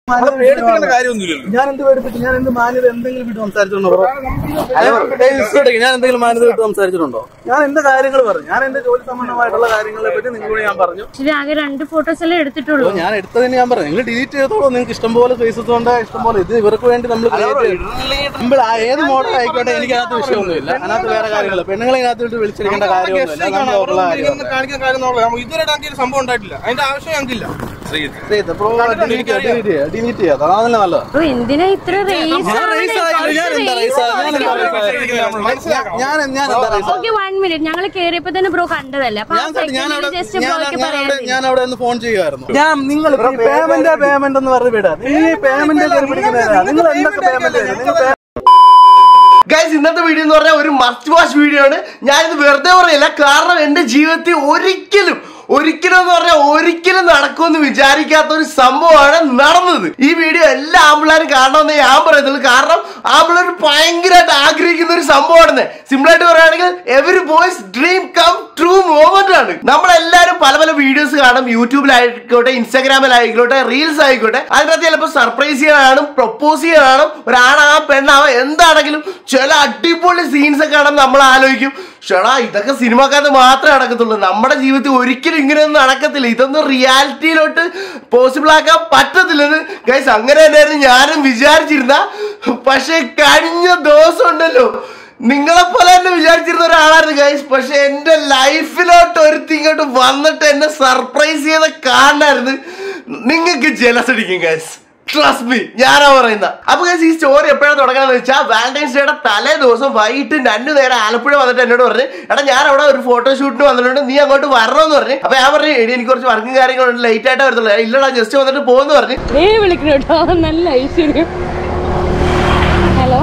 നമ്മളെ പേടിപ്പിക്കേണ്ട കാര്യമൊന്നുമില്ലല്ലോ ഞാൻ എന്ത് പേടിപ്പിച്ചു ഞാൻ എന്ത് മാന്യത എന്തെങ്കിലും വിട്ട് സംസാരിച്ചിട്ടുണ്ടോ ബ്രോ ഞാൻ എന്തെങ്കിലും മാന്യത വിട്ട് സംസാരിച്ചിട്ടുണ്ടോ ഞാൻ എന്റെ കാര്യങ്ങൾ പറഞ്ഞു ഞാൻ എന്റെ ജോലി സംബന്ധമായിട്ടുള്ള കാര്യങ്ങളെ പറ്റി നിങ്ങളോട് ഞാൻ പറഞ്ഞു ഇത് ആകെ രണ്ട് ഫോട്ടോസ് അല്ലേ എടുത്തിട്ടുള്ളൂ ഞാൻ എടുത്തതിന് ഞാൻ പറഞ്ഞു നിങ്ങൾ ഡിലീറ്റ് ചെയ്തോളൂ നിങ്ങൾക്ക് ഇഷ്ടംപോലെ സ്പേസസ് ഉണ്ട് ഇഷ്ടംപോലെ ഇത് ഇവർക്ക് വേണ്ടി നമ്മൾ സിമ്പിൾ ഏത് മോഡൽ ആയിക്കോട്ടെ എനിക്ക് അതിനകത്ത് വിഷയമൊന്നുമില്ല അതിനകത്ത് വേറെ കാര്യങ്ങളില്ല പെണ്ണുങ്ങളെ ഇതിനകത്ത് വിട്ട് വിളിച്ചെടുക്കേണ്ട കാര്യമൊന്നുമില്ല നമ്മളുള്ള കാര്യം കാണിക്കാൻ കാര്യം ഇതുവരെ ഞങ്ങൾക്ക് ഒരു സംഭവം ഉണ്ടായിട്ടില്ല അതിന്റെ ആവശ്യം ഞങ്ങൾക്കില്ല ഡിലീറ്റ് ചെയ്യാം അതല്ല നല്ലത് അപ്പൊ എന്തിനാ ഇത്ര റേസ് ഞാൻ race ആയില്ല, ഞാൻ എന്താ race ആ? ഞാൻ എന്താ race ആ? ഞാൻ ഞാൻ എന്താ race ആ? ഓക്കെ വൺ മിനിറ്റ് ഞങ്ങൾ കേറിയപ്പോ തന്നെ ബ്രോ കണ്ടതല്ലേ അപ്പൊ ഞാൻ കണ്ടു. ഞാൻ അവിടെ ജസ്റ്റ് ഞാൻ ബ്രോയ്ക്ക് ഞാൻ അവിടെ പറയാൻ ഞാൻ അവിടെ ഒന്ന് ഫോൺ ചെയ്യുമായിരുന്നു ഞാൻ നിങ്ങൾ പേയ്മെന്റ് പേയ്മെന്റ് എന്ന് പറഞ്ഞ് വിടാ നിങ്ങൾ ഈ പേയ്മെന്റ് കയറി പിടിക്കുന്നവരാ നിങ്ങൾ എന്തൊക്കെ പേയ്മെന്റ് നിങ്ങൾ ഗൈസ് ഇന്നത്തെ വീഡിയോ എന്ന് പറഞ്ഞാൽ ഒരു മസ്റ്റ് വാച്ച് വീഡിയോ ആണ് ഞാനിത് വെറുതെ പറയില്ല കാരണം എന്റെ ജീവിതത്തിൽ ഒരിക്കലും ഒരിക്കലും എന്ന് പറഞ്ഞാൽ ഒരിക്കലും നടക്കുമെന്ന് വിചാരിക്കാത്ത ഒരു സംഭവമാണ് നടന്നത് ഈ വീഡിയോ എല്ലാ ആമ്പിള്ളാരും കാണണമെന്ന് ഞാൻ പറയുന്നുള്ളൂ കാരണം ആമ്പിള്ളേർ ഭയങ്കരമായിട്ട് ആഗ്രഹിക്കുന്ന ഒരു സംഭവമാണ് സിമ്പിൾ ആയിട്ട് പറയുകയാണെങ്കിൽ every boys dream come true movement ആണ് നമ്മളെല്ലാരും പല പല വീഡിയോസ് കാണും യൂട്യൂബിലായിക്കോട്ടെ ഇൻസ്റ്റാഗ്രാമിലായിക്കോട്ടെ റീൽസ് ആയിക്കോട്ടെ അതിനകത്ത് ചിലപ്പോൾ സർപ്രൈസ് ചെയ്യാനാണ് പ്രൊപ്പോസ് ചെയ്യാനാണ് ഒരാണാവാം പെണ്ണാവാം എന്താണെങ്കിലും ചില അടിപൊളി സീൻസ് ഒക്കെ കാണുമ്പോൾ നമ്മൾ ആലോചിക്കും ഷടാ ഇതൊക്കെ സിനിമക്കകത്ത് മാത്രമേ നടക്കത്തുള്ളൂ നമ്മുടെ ജീവിതത്തിൽ ഒരിക്കലും ഇങ്ങനെയൊന്നും നടക്കത്തില്ല ഇതൊന്നും റിയാലിറ്റിയിലോട്ട് പോസിബിൾ ആക്കാൻ പറ്റത്തില്ലെന്ന് ഗൈസ് അങ്ങനെ തന്നെയായിരുന്നു ഞാനും വിചാരിച്ചിരുന്ന പക്ഷെ കഴിഞ്ഞ ദിവസം ഉണ്ടല്ലോ നിങ്ങളെ പോലെ തന്നെ വിചാരിച്ചിരുന്ന ഒരാളായിരുന്നു ഗൈസ് പക്ഷെ എന്റെ ലൈഫിലോട്ട് ഒരുത്തി ഇങ്ങോട്ട് വന്നിട്ട് എന്നെ സർപ്രൈസ് ചെയ്ത കാണായിരുന്നു നിങ്ങൾക്ക് ജലസ് അടിക്കും ഗൈസ് ട്രസ്റ്റ് മീ ഞാനാ പറയുന്ന അപ്പൊ guys, ഈ സ്റ്റോറി എപ്പോഴാണ് തുടങ്ങാന്ന് വെച്ചാൽ വാലന്റൈൻസ് ഡേയുടെ തലേ ദിവസം വൈകിട്ട് രണ്ടു നേരം ആലപ്പുഴ വന്നിട്ട് എന്നോട് പറഞ്ഞു എടാ ഞാൻ അവിടെ ഒരു ഫോട്ടോഷൂട്ടിന് വന്നിട്ടുണ്ട് നീ അങ്ങോട്ട് വരണമെന്ന് പറഞ്ഞു അപ്പൊ ഞാൻ പറഞ്ഞു എടി എനിക്ക് കുറച്ച് വർക്കും കാര്യങ്ങളുണ്ട് ലേറ്റ് ആയിട്ട് വരത്തുള്ളൂ ഇല്ലടാ ജസ്റ്റ് വന്നിട്ട് പോകുന്നു പറഞ്ഞു നീ വിളിക്കണം കേട്ടോ നല്ല ഐശ്വര്യം ഹലോ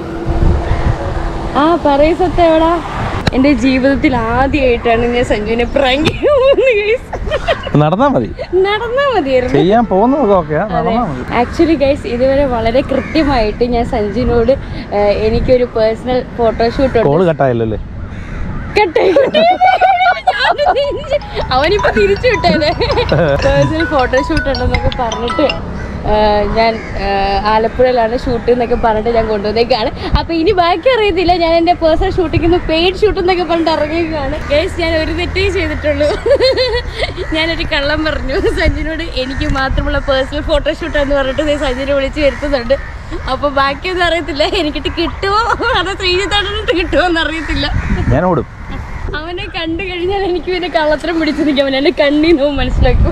ആ പറയൂ സത്യം എവിടാ എന്റെ ജീവിതത്തിൽ ആദ്യമായിട്ടാണ് ഞാൻ സഞ്ജുവിനെ പ്രാങ്ക് നടന്നാ മതി നടന്നാ മതിയായിരുന്നു ചെയ്യാൻ പോകുന്നതൊക്കെ ഓക്കെ നടന്നാ മതി ആക്ച്വലി ഗൈസ് ഇതുവരെ വളരെ കൃത്യമായിട്ട് ഞാൻ സഞ്ജുവിനോട് ഏഹ്, എനിക്കൊരു പേഴ്സണൽ ഫോട്ടോഷൂട്ട് ഉണ്ട് കോള് കട്ടായല്ലോ അല്ലേ കട്ടായി. ഞാന് തിരിച്ച് അവനിപ്പോ തിരിച്ചു വിട്ടേനെ പേഴ്സണൽ ഫോട്ടോഷൂട്ട് ഉണ്ടെന്നൊക്കെ പറഞ്ഞിട്ട് ആ, ഞാൻ ആ, ആലപ്പുഴയിലാണ് ഷൂട്ട് എന്നൊക്കെ പറഞ്ഞിട്ട് ഞാൻ കൊണ്ടുവന്നേക്കാണ് അപ്പൊ ഇനി ബാക്കി അറിയത്തില്ല ഞാൻ എന്റെ പേഴ്സണൽ ഷൂട്ടിങ്ങിന് പെയ്ഡ് ഷൂട്ട് എന്നൊക്കെ പറഞ്ഞിട്ട് ഇറങ്ങിയേക്കാണ് ഗൈസ് ഞാൻ ഒരു തെറ്റേ ചെയ്തിട്ടുള്ളൂ ഞാനൊരു കള്ളം പറഞ്ഞു സഞ്ജിനോട് എനിക്ക് മാത്രമുള്ള പേഴ്സണൽ ഫോട്ടോഷൂട്ട് എന്ന് പറഞ്ഞിട്ട് ദേ സഞ്ജിനെ വിളിച്ച് വരുത്തുന്നുണ്ട് അപ്പൊ ബാക്കിയൊന്നും അറിയത്തില്ല എനിക്കിട്ട് കിട്ടുമോ അതോ ശ്രീജിത്താണ്ടിട്ട് കിട്ടുമോ എന്ന് അറിയത്തില്ല ഞാൻ ഓടും അവനെ കണ്ടു കഴിഞ്ഞാൽ എനിക്ക് പിന്നെ കള്ളത്തരം പിടിച്ചു നിൽക്കാം അവൻ എന്നെ കണ്ണീന്നോ മനസ്സിലാക്കും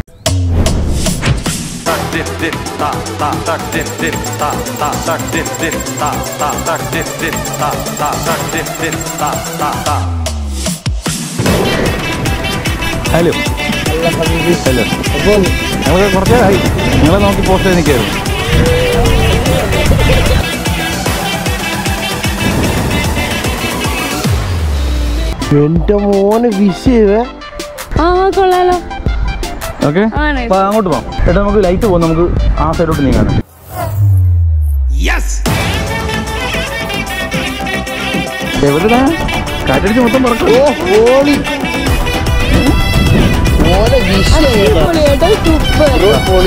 ഹലോ ഹലോ ഞങ്ങൾ കുറച്ച് ആയി നിങ്ങളെ നോക്കി പോസ്റ്റ് ചെയ്ത് നിൽക്കായിരുന്നു എന്റെ മോനെ വിഷയവേ ആ കൊള്ളാലോ ഓക്കെ ആണ് അപ്പൊ അങ്ങോട്ട് പോകാം ഏട്ടാ നമുക്ക് ലൈറ്റ് പോകും നമുക്ക് ആ സൈഡോട്ട് നീങ്ങാണ് എവിടെടാ കാറ്റടിച്ച് മൊത്തം പറക്കും അടിപൊളിയായിട്ട് സൂപ്പർ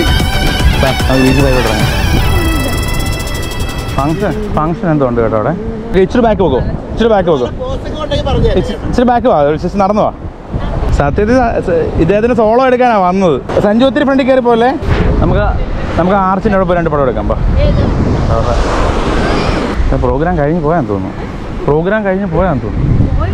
ഫങ്ഷൻ ഫങ്ഷൻ എന്തോ ഉണ്ട് കേട്ടോ അവിടെ ഏയ് ഇച്ചിരി ബാക്ക് പോകോ ഇച്ചിരി ബാക്ക് പോകോ ഇച്ചി- ഇച്ചിരി ബാക്ക് വാ ജസ്റ്റ് നടന്നു വാ സത്യത്തിൽ സ- സ- ഇദ്ദേഹത്തിന് സോളോ എടുക്കാനാ വന്നത് സഞ്ജു ഒത്തിരി ഫ്രണ്ടിൽ കയറി പോലെ നമുക്ക് നമുക്ക് ആർച്ചിൻ്റെ അവിടെ പോയി രണ്ട് പടം എടുക്കാം പ്രോഗ്രാം കഴിഞ്ഞ് പോയാന്ന് തോന്നുന്നു പ്രോഗ്രാം കഴിഞ്ഞ് പോയാന്ന് തോന്നുന്നു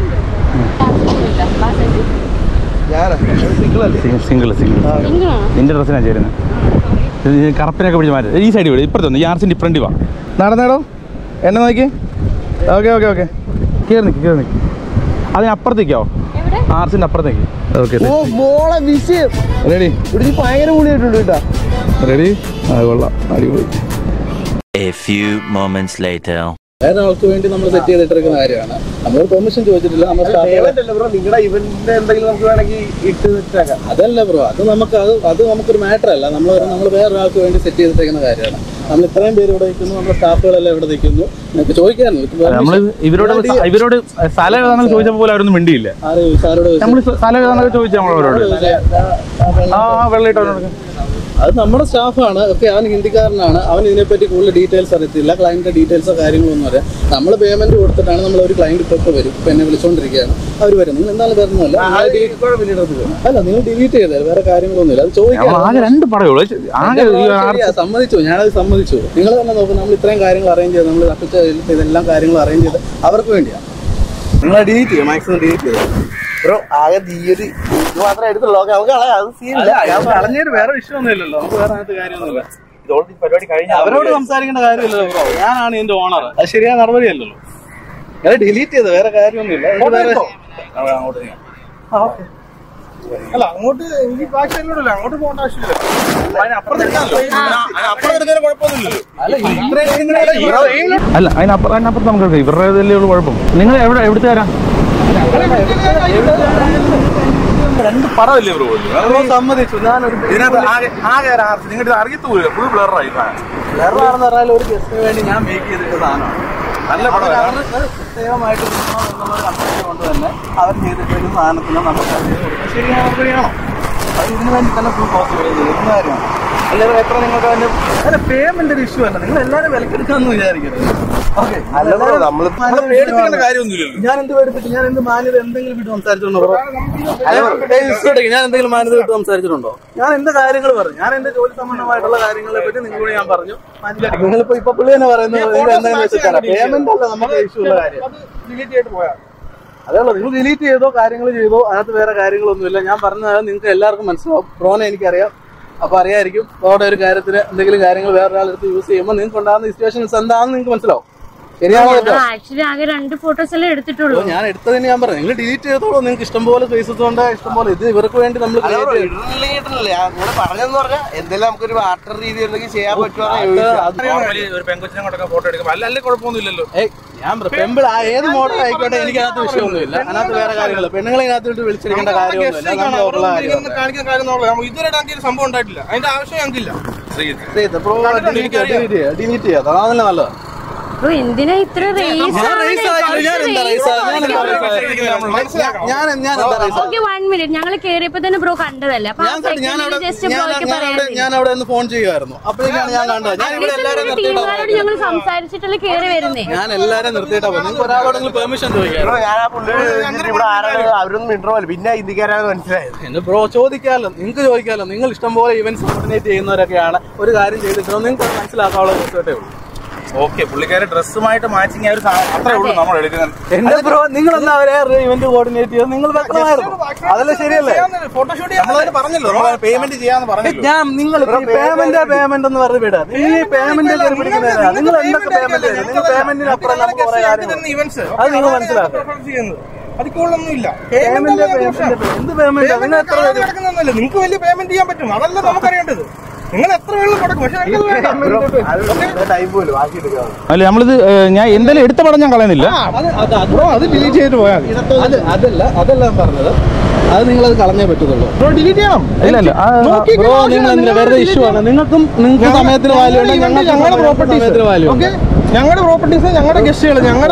സിംഗിൾ സിംഗിൾ നിന്റെ ഡ്രസ്സിനാണ് ചേരുന്നത് ഇത് ഈ കറുപ്പിനൊക്കെ പിടിച്ച് മാറ്റി ഈ സൈഡിൽ വിടും ഇപ്പുറത്തൊന്ന് ഈ ആർച്ചിൻ്റെ ഇപ്പുറണ്ടി വാ നടന്നേടോ എന്നെ നോക്കി ഓക്കെ ഓക്കെ ഓക്കെ കയറി നിൽക്കി കയറി നിൽക്കി അതിനപ്പുറത്തേക്കോ ആർച്ചിൻ്റെ അപ്പുറത്തേക്ക് ഓക്കെ ഓ മോളെ വിഷയം റെഡി ഇവിടെ ഭയങ്കര പുളിയായിട്ടുണ്ട് കേട്ടാ റെഡി ആ കൊള്ളാം അടിപൊളി A few moments later. വേറെ ആൾക്ക് വേണ്ടി നമ്മൾ സെറ്റ് ചെയ്തിട്ടിരിക്കുന്ന കാര്യമാണ് നമ്മൾ പെർമിഷൻ ചോദിച്ചിട്ടില്ല നമ്മൾ സ്റ്റാർട്ട് ബ്രോ നിങ്ങളുടെ ഇവന്റിന്റെ എന്തെങ്കിലും നമുക്ക് വേണമെങ്കിൽ ഇട്ട് വെച്ചേക്കാം അതല്ല ബ്രോ അത് നമുക്ക് അത് അത് നമുക്കൊരു മാറ്റർ അല്ല നമ്മൾ നമ്മൾ വേറൊരാൾക്ക് വേണ്ടി സെറ്റ് ചെയ്തിരിക്കുന്ന കാര്യമാണ് നമ്മൾ ഇത്രയും പേര് ഇവിടെ നിൽക്കുന്നു നമ്മുടെ സ്റ്റാഫുകളെല്ലാം ഇവിടെ നിൽക്കുന്നു നിങ്ങൾക്ക് ചോദിക്കായിരുന്നു ഇത് നമ്മൾ ഇവരോട് സ- ഇവരോട് സ്ഥലം ഏതാണെന്ന് ചോദിച്ചപ്പോൾ പോലും അവരൊന്നും മിണ്ടിയില്ല ആര് സാരോട് നമ്മൾ സ്ഥലം ഏതാണെന്നൊക്കെ ചോദിച്ചു നമ്മളവരോട് ആ ആ വെള്ളയിട്ടോ അത് നമ്മുടെ സ്റ്റാഫാണ് ഓക്കെ അവൻ ഹിന്ദിക്കാരനാണ് അവൻ ഇതിനെപ്പറ്റി കൂടുതൽ ഡീറ്റെയിൽസ് അറിയത്തില്ല ക്ലയൻറ്റിന്റെ ഡീറ്റെയിൽസോ കാര്യങ്ങളൊന്നും അറിയാം നമ്മൾ പേയ്മെന്റ് കൊടുത്തിട്ടാണ് നമ്മൾ ഒരു ക്ലയന്റ് ഇപ്പോൾ ഇപ്പോൾ വരും ഇപ്പൊ എന്നെ വിളിച്ചുകൊണ്ടിരിക്കുകയാണ് അവർ വരും നിങ്ങൾ എന്താണ് വരുന്നതല്ല അല്ല നിങ്ങൾ ഡിലീറ്റ് ചെയ്താൽ വേറെ കാര്യങ്ങളൊന്നുമില്ല അത് നമ്മൾ ചോദിക്കാം ആകെ രണ്ട് പടയുള്ളൂ ആകെ ഈ ആർ- ശരിയാ, സമ്മതിച്ചു ഞാനത് സമ്മതിച്ചു നിങ്ങൾ തന്നെ നോക്കും നമ്മൾ ഇത്രയും കാര്യങ്ങൾ അറേഞ്ച് ചെയ്ത് നമ്മൾ തപ്പിച്ച ഇതെല്ലാം കാര്യങ്ങൾ അറേഞ്ച് ചെയ്ത് അവർക്ക് വേണ്ടിയാണ് നിങ്ങൾ ഡിലീറ്റ് ചെയ്യുക മാക്സിമം ഡിലീറ്റ് ചെയ്ത് ബ്രോ ആകെ തീയൊരു ഇത് മാത്രമേ എടുത്തുള്ളൂ ഓക്കെ നമുക്ക് കളയാം അത് സീനില്ല കളഞ്ഞൊരു വേറെ വിഷയമൊന്നുമില്ലല്ലോ നമുക്ക് വേറെ അതിനകത്ത് കാര്യമൊന്നുമില്ല ഇതോടെ ഈ പരിപാടി കഴിഞ്ഞ അവരോട് സംസാരിക്കേണ്ട കാര്യമില്ലല്ലോ ബ്രോ ഞാനാണ് ഇതിന്റെ ഓണർ അത് ശരിയായ നടപടിയല്ലല്ലോ അത് ഡിലീറ്റ് ചെയ്ത് വേറെ കാര്യമൊന്നുമില്ല ഇത് വേറെ അങ്ങോട്ട് നീങ്ങാം. അല്ല അങ്ങോട്ട് എനിക്ക് ബാക്ക് സൈഡിലോട്ടല്ല അങ്ങോട്ട് പോകേണ്ട ആവശ്യമില്ല അതിനപ്പുറത്ത് എടുക്കാമല്ലോ. അതിനപ്പുറത്ത് എടുക്കുന്നതിന് കുഴപ്പമൊന്നുമില്ലല്ലോ അല്ല ഇത്രയും അല്ല അതിനപ്പുറം അതിനപ്പുറത്ത് നമുക്ക് എടുക്കാം ഇവരുടെ ഇതിലേ ഉള്ളൂ കുഴപ്പം നിങ്ങൾ എവിടെ എവിടുത്തെ തരാം രണ്ട് പടമല്ലേ ബ്രോ ബ്രോ സമ്മതിച്ചു ഞാനൊരു ഇതിനകത്ത് ആകെ ആകെ ഒരു ആർച്ച് നിങ്ങളുടെ അറിയത്ത് പോലും ഫുൾ ബ്ലറായി വേറെയാണെന്ന് പറഞ്ഞാൽ ഒരു ഗസ്റ്റിന് വേണ്ടി ഞാൻ മേക്ക് ചെയ്തിട്ട് സാധനമാണ് നല്ല അവർ പടം അവർ പ്രത്യേകമായിട്ട് കിട്ടണം എന്നുള്ള കൺസെപ്റ്റ് കൊണ്ട് തന്നെ അവർ ചെയ്തിട്ട് ഒരു സാധനത്തിന് നമുക്ക് അത് ചെയ്ത് കൊടുക്കുന്നത് ശരിയാണോ നടപടിയാണോ അത് ഇതിന് വേണ്ടി തന്നെ ഫുൾ കോസ്റ്റ് ചെയ്യുന്ന കാര്യമാണ് അല്ലെങ്കിൽ എത്ര നിങ്ങൾക്ക് അതിന്റെ അല്ല പേയ്മെന്റ് ഒരു ഇഷ്യൂ അല്ല നിങ്ങൾ എല്ലാവരും വിലക്കെടുക്കാന്ന് വിചാരിക്കരുത് ഓക്കെ അല്ല ബ്രോ നമ്മള് പേടിപ്പിക്കേണ്ട കാര്യമൊന്നുമില്ലല്ലോ ഞാൻ എന്ത് പേടിപ്പിച്ചു ഞാൻ എന്ത് മാന്യത എന്തെങ്കിലും വിട്ട് സംസാരിച്ചിട്ടുണ്ടോ ബ്രോ? ഏയ് ഇഷ്ടപ്പെട്ടെങ്കിൽ ഞാൻ എന്തെങ്കിലും മാന്യത വിട്ട് സംസാരിച്ചിട്ടുണ്ടോ ഞാൻ എന്റെ കാര്യങ്ങൾ പറഞ്ഞു ഞാൻ എന്റെ ജോലി സംബന്ധമായിട്ടുള്ള കാര്യങ്ങളെ പറ്റി നിങ്ങളോട് ഞാൻ പറഞ്ഞു മനസ്സിലാക്കി നിങ്ങളിപ്പോ ഇപ്പൊ പുള്ളി തന്നെ പറയുന്നത് നിങ്ങൾ എന്തെങ്കിലും വെച്ചിട്ടാണ് പേയ്മെന്റ് അല്ല നമുക്ക് ഇഷ്യൂ ഉള്ള കാര്യം അത് ഡിലീറ്റ് ചെയ്തിട്ട് പോയാ അതേ ഉള്ളൂ നിങ്ങൾ ഡിലീറ്റ് ചെയ്തോ കാര്യങ്ങൾ ചെയ്തോ അതിനകത്ത് വേറെ കാര്യങ്ങളൊന്നുമില്ല ഞാൻ പറഞ്ഞത് നിങ്ങൾക്ക് എല്ലാവർക്കും മനസ്സിലാവും പ്രോനെ എനിക്കറിയാം അപ്പൊ അറിയായിരിക്കും അവിടെ ഒരു കാര്യത്തിന് എന്തെങ്കിലും കാര്യങ്ങൾ വേറൊരാളെടുത്ത് യൂസ് ചെയ്യുമ്പോൾ നിങ്ങൾക്ക് ഉണ്ടാകുന്ന സിറ്റുവേഷൻസ് എന്താണെന്ന് നിങ്ങൾക്ക് മനസ്സിലാവും ശരിയാണോ തെറ്റോ? ആക്ച്വലി ആകെ രണ്ട് ഫോട്ടോസ് അല്ലേ എടുത്തിട്ടുള്ളൂ ഓ, ഞാൻ എടുത്തതിന് ഞാൻ പറഞ്ഞു നിങ്ങൾ ഡിലീറ്റ് ചെയ്തോളൂ നിങ്ങൾക്ക് ഇഷ്ടംപോലെ സ്പേസസ് ഉണ്ട് ഇഷ്ടംപോലെ ഇത് ഇവർക്ക് വേണ്ടി നമ്മൾ അല്ല ബ്രോ create ചെയ്തു. ഇടണില്ലെങ്കിൽ ഇടണില്ല ഞാൻ കൂടെ പറഞ്ഞെന്ന് പറഞ്ഞാൽ എന്തെങ്കിലും നമുക്കൊരു വാട്ടർ രീതി എന്തെങ്കിലും ചെയ്യാൻ പറ്റുമോ അത് നോർമലി ഒരു പെങ്കൊച്ചിനെ കൊണ്ടൊക്കെ ഫോട്ടോ എടുക്കും അല്ല അല്ലേ കുഴപ്പമൊന്നുമില്ലല്ലോ ഏയ്, ഞാൻ പെമ്പിൾ ആ ഏത് മോഡൽ ആയിക്കോട്ടെ എനിക്ക് അതിനകത്ത് വിഷയമൊന്നുമില്ല അതിനകത്ത് വേറെ കാര്യങ്ങളില്ല പെണ്ണുങ്ങളെ ഇതിനകത്ത് വിളിച്ചിരിക്കേണ്ട കാര്യമൊന്നുമില്ല നമ്മൾ ഉള്ള കാര്യം കാണിക്കുന്ന കാര്യം നോക്കാം ഇതുവരെ ഞങ്ങൾക്ക് ഒരു സംഭവം ഉണ്ടായിട്ടില്ല അതിന്റെ ആവശ്യം ഞങ്ങൾക്കില്ല ശ്രീജിത്ത് ഡിലീറ്റ് ചെയ്യാം അതല്ലേ നല്ലത് ബ്രോ എന്തിനാ ഇത്ര റേസ് ഞാൻ race ആയിട്ടില്ല. ഞാൻ എന്താ race ആ? ഞാൻ എന്താ race ആ? ഞാൻ ഞാൻ എന്താ race ആ? ഓക്കെ വൺ മിനിറ്റ് ഞങ്ങൾ കേറിയപ്പോ തന്നെ ബ്രോ കണ്ടതല്ലേ അപ്പൊ ഞാൻ കണ്ടു. ഞാൻ അവിടെ ജസ്റ്റ് ഞാൻ ബ്രോയ്ക്ക് ഞാൻ അവിടെ പറയാൻ ഞാൻ അവിടെ നിന്ന് ഫോൺ ചെയ്യുമായിരുന്നു അപ്പോഴേക്കാണ് ഞാൻ കണ്ടത് ഞാൻ ഇവിടെ എല്ലാവരും ടീമുകാരോട് നിർത്തിയിട്ടാ ഞങ്ങൾ സംസാരിച്ചിട്ടല്ലേ കേറി വരുന്നേ ഞാൻ എല്ലാവരും നിർത്തിയിട്ടാ പോകുന്നത് നിങ്ങൾക്ക് ഒരാളോടെങ്കിലും പെർമിഷൻ ചോദിക്കാം ഞാൻ ആ പുള്ളി ഇവിടെ ആരാണ് അവരൊന്നും മിണ്ടറോ പിന്നെ ഹിന്ദിക്കാരാണ് മനസ്സിലായത് എന്റെ ബ്രോ ചോദിക്കാമല്ലോ നിങ്ങൾക്ക് ചോദിക്കാമല്ലോ നിങ്ങൾ ഇഷ്ടംപോലെ ഇവന്റ്സ് കോർഡിനേറ്റ് ചെയ്യുന്നവരൊക്കെയാണ് ഒരു കാര്യം ചെയ്തിട്ടോ നിങ്ങൾക്ക് മനസ്സിലാക്കാനുള്ള ദിവസമായിട്ടേ ഉള്ളൂ ഓക്കെ പുള്ളിക്കാരെ ഡ്രസ്സുമായിട്ട് മാച്ചിങ് ആ ഒരു സാധനം അത്രേ ഉള്ളൂ നമ്മൾ എടുക്കുന്നത് എന്റെ ബ്രോ നിങ്ങൾ എന്താ അവരെ ഇവന്റ് കോർഡിനേറ്റ് ചെയ്ത് നിങ്ങൾ വ്യക്തമായിരുന്നു അതല്ലേ ശരിയല്ലേ ഫോട്ടോഷൂട്ട് നമ്മളതിന് പറഞ്ഞല്ലോ നമ്മൾ പേയ്മെന്റ് ചെയ്യാന്ന് പറഞ്ഞല്ലോ ഞാൻ നിങ്ങൾ പേയ്മെന്റ് പേയ്മെന്റ് എന്ന് പറഞ്ഞ് വിടാ നിങ്ങൾ ഈ പേയ്മെന്റ് കയറി പിടിക്കുന്നില്ല നിങ്ങൾ എന്തൊക്കെ പേയ്മെന്റ് നിങ്ങൾ പേയ്മെന്റിന് അപ്പുറം നമുക്ക് കുറെ കാര്യങ്ങൾ ഇവന്റ്സ് അത് നിങ്ങൾ മനസ്സിലാക്കുക ചെയ്യുന്നത് അത് കൂടുതലൊന്നും ഇല്ല പേയ്മെന്റ് പേയ്മെന്റ് എന്ത് പേയ്മെന്റ് നിങ്ങൾ എത്ര പേര് കിടക്കുന്നൊന്നുമല്ല നിങ്ങൾക്ക് വലിയ പേയ്മെന്റ് ചെയ്യാൻ പറ്റും അതല്ല നമുക്കറിയേണ്ടത് നിങ്ങൾ എത്ര വേണം കൊടുക്കും പക്ഷെ ഞങ്ങൾക്ക് വേണ്ട. ടൈം പോലും ബാക്കി എടുക്കാം അല്ല നമ്മളിത് ഏഹ്, ഞാൻ എന്തായാലും എടുത്ത പടം ഞാൻ കളയുന്നില്ല അത് അത് അത് അത് ഡിലീറ്റ് ചെയ്തിട്ട് പോയാൽ അത് അതല്ല അതല്ല ഞാൻ പറഞ്ഞത് അത് നിങ്ങൾ അത് കളഞ്ഞേ പറ്റത്തുള്ളൂ ബ്രോ ഡിലീറ്റ് ചെയ്യണം ഇല്ല ഇല്ല ആ, ബ്രോ നിങ്ങൾ എന്തിനാ വെറുതെ ഇഷ്യൂ ആണ് നിങ്ങൾക്കും നിങ്ങൾക്ക് സമയത്തിന് വാല്യൂ ഉണ്ട് ഞങ്ങൾക്ക് ഞങ്ങളുടെ പ്രോപ്പർട്ടീസ് സമയത്തിന് വാല്യൂ ഓക്കെ ഞങ്ങളുടെ പ്രോപ്പർട്ടീസ് ഞങ്ങളുടെ ഗസ്റ്റുകൾ ഞങ്ങളുടെ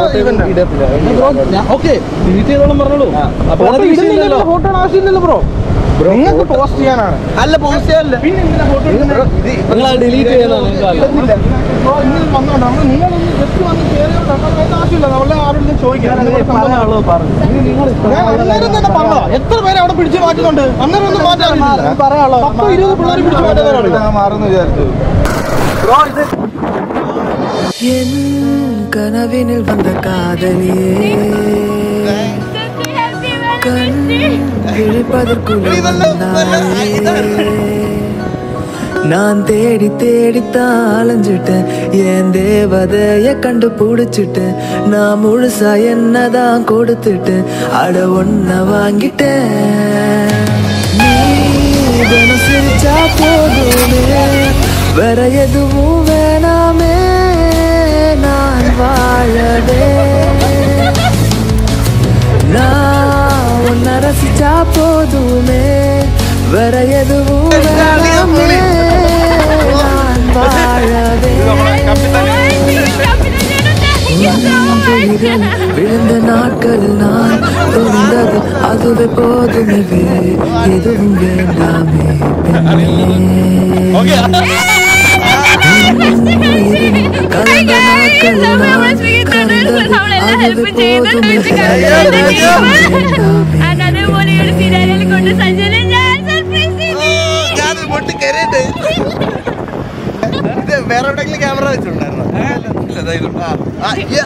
ഇവന്റ് ഓക്കെ ഡിലീറ്റ് ചെയ്തോളം പറഞ്ഞോളൂ അപ്പൊ അത് വിഷയമില്ലല്ലോ ഫോട്ടോ ആവശ്യമില്ലല്ലോ ബ്രോ നിങ്ങൾക്ക് പോസ്റ്റ് ചെയ്യാനാണ് അല്ല പോസ്റ്റ് ചെയ്യാനല്ല പിന്നെ എന്തിനാ ഫോട്ടോ നിങ്ങൾ അത് ഡിലീറ്റ് ചെയ്യുന്ന നിങ്ങൾക്ക് ബ്രോ ഇങ്ങനെ വന്നോണ്ട് നമ്മൾ നിങ്ങളൊന്ന് ജസ്റ്റ് വന്ന് കയറിയോണ്ട് നമ്മൾ അതിന്റെ ആവശ്യമില്ല നമ്മളെ ആരോടും ചോദിക്കാം പല ആളുകൾ പറഞ്ഞു ഞാൻ അന്നേരം തന്നെ പറഞ്ഞതാ എത്ര പേര് അവിടെ പിടിച്ചു മാറ്റുന്നുണ്ട് അന്നേരം ഒന്നും മാറ്റാറില്ല പറയാനുള്ളത് പത്തോ ഇരുപത് പിള്ളേർ പിടിച്ചു മാറ്റാനാണ് മാറുന്നു വിചാരിച്ചു ബ്രോ ഇത് என் கனவினில் வந்த காதலியே கண் விழிப்பதற்குள் நான் தேடி தேடித்தான் அலைஞ்சிட்டேன் என் தேவதைய கண்டுபிடிச்சிட்டேன் நான் முழுசா என்னதான் கொடுத்துட்டு அட ஒன்ன வாங்கிட்டேன் நீ தினம் சிரிச்சா போதுமே வேற எதுவும் வேணாமே நான் வாழவே நான் உன்னை ரசிச்சா போதுமே வேற எதுவும் வேணாமே நான் வாழவே உயிரில் விழுந்த நாட்களில் நான் துணிந்தது அதுவே போதுமே வேறு எதுவும் வேண்டாமே பெண்ணே உயிரில் கலந்த நாட்களில் நான் கரைந்தது அதுவே போதுமே வேறு எதுவும் வேண்டாமே അതേപോലെ ഒരു സിരാലിൽ കൊണ്ട് സഞ്ജന ഞാൻ സർപ്രൈസ് ഞാനത് പൊട്ടി കയറിയിട്ട് ഇത് വേറെ എവിടെയെങ്കിലും ക്യാമറ വെച്ചിട്ടുണ്ടായിരുന്നോ ആ, ആ, ഇയ്യ.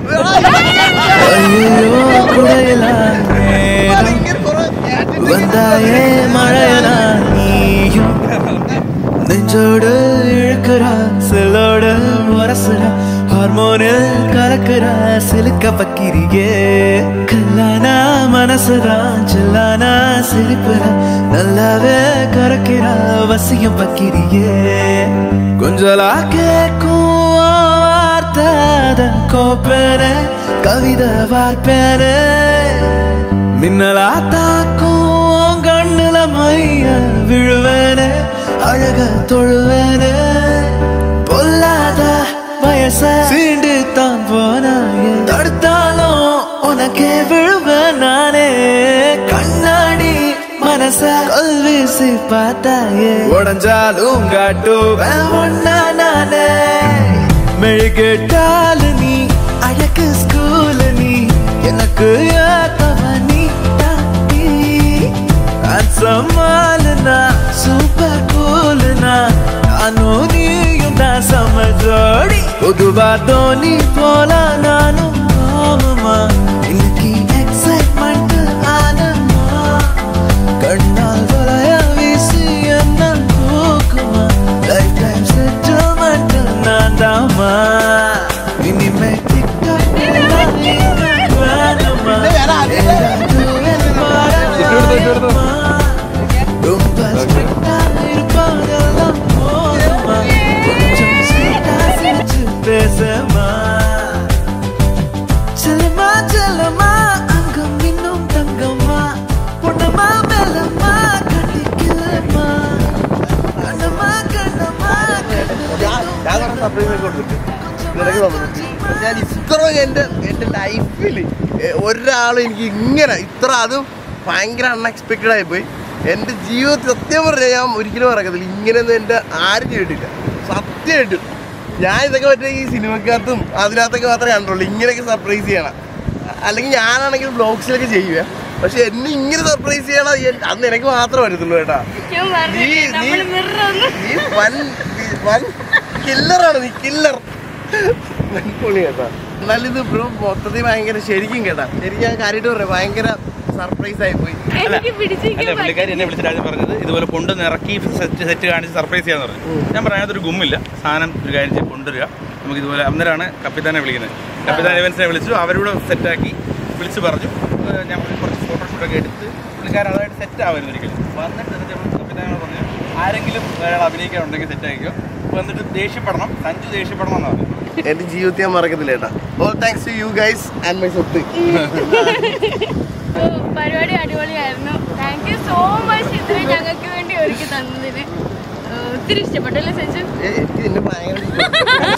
ஐயோ குடையலாம் நேரம் ഭയങ്കര കുറവ്. வந்தாயே மழையலா நீயும் நெஞ்சோடு இழுக்கிறா சிலோடு உரசுறா ஹார்மோனில் கலக்கிறா சிலுக்க பக்கிரியே கல்லானா மனசுதான் செல்லானா சிரிப்புறா நல்லாவே கறக்கிறா வசியம் பக்கிரியே கொஞ்சலா கேக்கும் வார்த்தாதன் கோப்பேனே கவிதை வார்ப்பேனே மின்னலா தாக்கும் கண்ணுல மைய விழுவேனே அழக தொழுவேனே பொல்லாத வயச சீண்டு தான் போனாயே தடுத்தாலும் உனக்கே விழுவேன் நானே கண்ணாடி மனச கல்வீசி பார்த்தாயே உடஞ்சாலும் காட்டுவேன் ஒன்னா நானே மெழுகிட்டாலு நீ அழகு ஸ்கூலு நீ எனக்கு ஏத்தவ நீ தாண்டி சமாலுனா சூப்பர் கூலுனா நானும் நீயும் தான் சம ஜோடி பொதுவா தோனி போல நானும் ஆமாமா இன்னைக்கு எக்ஸைட்மெண்ட் ஆனமா கண்ணால் வளைய வீசி என்ன தூக்குமா லைஃப் டைம் செட்டில்மெண்ட் நான் தாமா இனிமே டிக்டாக் வேணுமா எல்லாத்துக்கும் பாடமா ரொம்ப ஸ்ட்ரிக்டா இருப்பாங்கெல்லாம் போதுமா கொஞ்சம் ஸ்வீட்டா சிரிச்சு பேசமா செல்லமா செல்லமா அங்கம் இன்னும் தங்கம்மா பொண்ணம்மா மெல்லம்மா கட்டிக்கலம்மா கண்ணம்மா கண்ணம்மா ഞാൻ ഞാൻ കുറച്ച് സർപ്രൈസ് ഒക്കെ കൊടുത്തിട്ട് നിനക്ക് തന്നിട്ടുണ്ട് ഞാൻ ഇത്ര എൻ്റെ എൻ്റെ ലൈഫിൽ ഒരാളും എനിക്ക് ഇങ്ങനെ ഇത്ര അതും ഭയങ്കര അൺഎക്സ്പെക്റ്റഡ് ആയിപ്പോയി എൻ്റെ ജീവിതത്തിൽ സത്യം പറഞ്ഞാൽ ഞാൻ ഒരിക്കലും മറക്കത്തില്ല ഇങ്ങനെയൊന്നും എൻ്റെ ആരും ചെയ്തിട്ടില്ല സത്യമായിട്ടും ഞാൻ ഇതൊക്കെ മറ്റേ ഈ സിനിമക്കകത്തും അതിനകത്തൊക്കെ മാത്രമേ കണ്ടുള്ളൂ ഇങ്ങനെയൊക്കെ സർപ്രൈസ് ചെയ്യണം അല്ലെങ്കിൽ ഞാനാണെങ്കിൽ ബ്ലോഗ്സിലൊക്കെ ചെയ്യുക പക്ഷെ എന്നെ ഇങ്ങനെ സർപ്രൈസ് ചെയ്യണം എൻ- അത് നിനക്ക് മാത്രമേ പറ്റത്തുള്ളൂ കേട്ടാ ഞാൻ പറഞ്ഞു നീ- നമ്മൾ നീ- മിറൊന്നും നീ വൻ നീ വൻ കില്ലറാണ് നീ കില്ലർ പൊളി കേട്ടാ എന്നാലും ഇത് ബ്രോ മൊത്തത്തിൽ ഭയങ്കര ശരിക്കും കേട്ടാ ശരിക്കും ഞാൻ കാര്യമായിട്ട് പറയാം ഭയങ്കര സർപ്രൈസ് ആയി പോയി എനിക്ക് അല്ല പിടിച്ചിരിക്കാൻ പുള്ളിക്കാരി എന്നെ വിളിച്ചിട്ട് ആദ്യം പറഞ്ഞത് ഇതുപോലെ കൊണ്ടുവന്ന് ഇറക്കി സെറ്റ് സെറ്റ് കാണിച്ച് സർപ്രൈസ് ചെയ്യാന്ന് പറഞ്ഞു ഞാൻ പറഞ്ഞു അതിനകത്തൊരു ഗുമ്മില്ല സാധനം ഒരു കാര്യം ചെയ്ത് കൊണ്ടുവരിക നമുക്ക് ഇതുപോലെ അന്നേരമാണ് കപ്പിത്താനെ വിളിക്കുന്നത് കപ്പിത്താൻ ഇവൻസിനെ വിളിച്ചു അവരോട് സെറ്റാക്കി വിളിച്ച് പറഞ്ഞു ഏഹ് ഞാൻ പറഞ്ഞു കുറച്ച് ഫോട്ടോഷൂട്ടൊക്കെ എടുത്ത് പുള്ളിക്കാരൻ അതായിട്ട് സെറ്റ് ആവായിരുന്നു ഒരിക്കലും വന്നിട്ട് എന്നിട്ട് നമ്മൾ കപ്പിത്താനോട് പറഞ്ഞു ആരെങ്കിലും ഒരാൾ അഭിനയിക്കാനുണ്ടെങ്കിൽ സെറ്റ് ആക്കിയോ വന്നിട്ട് ദേഷ്യപ്പെടണം സഞ്ജു ദേഷ്യപ്പെടണം എന്നാണ് പറഞ്ഞു എന്റെ ജീവിതത്തിൽ ഞാൻ മറക്കത്തില്ല കേട്ടാ all thanks to you guys and my സ്വത്ത് ഓ, പരിപാടി അടിപൊളിയായിരുന്നു താങ്ക് യു സോ മച്ച് ഇത്രയും ഞങ്ങൾക്ക് വേണ്ടി ഒരുക്കി തന്നതിന് ഏ, ഒത്തിരി ഇഷ്ടപ്പെട്ടല്ലേ സഞ്ജു ഏ, എനിക്ക് നിന്നെ ഭയങ്കര ഇഷ്ടം.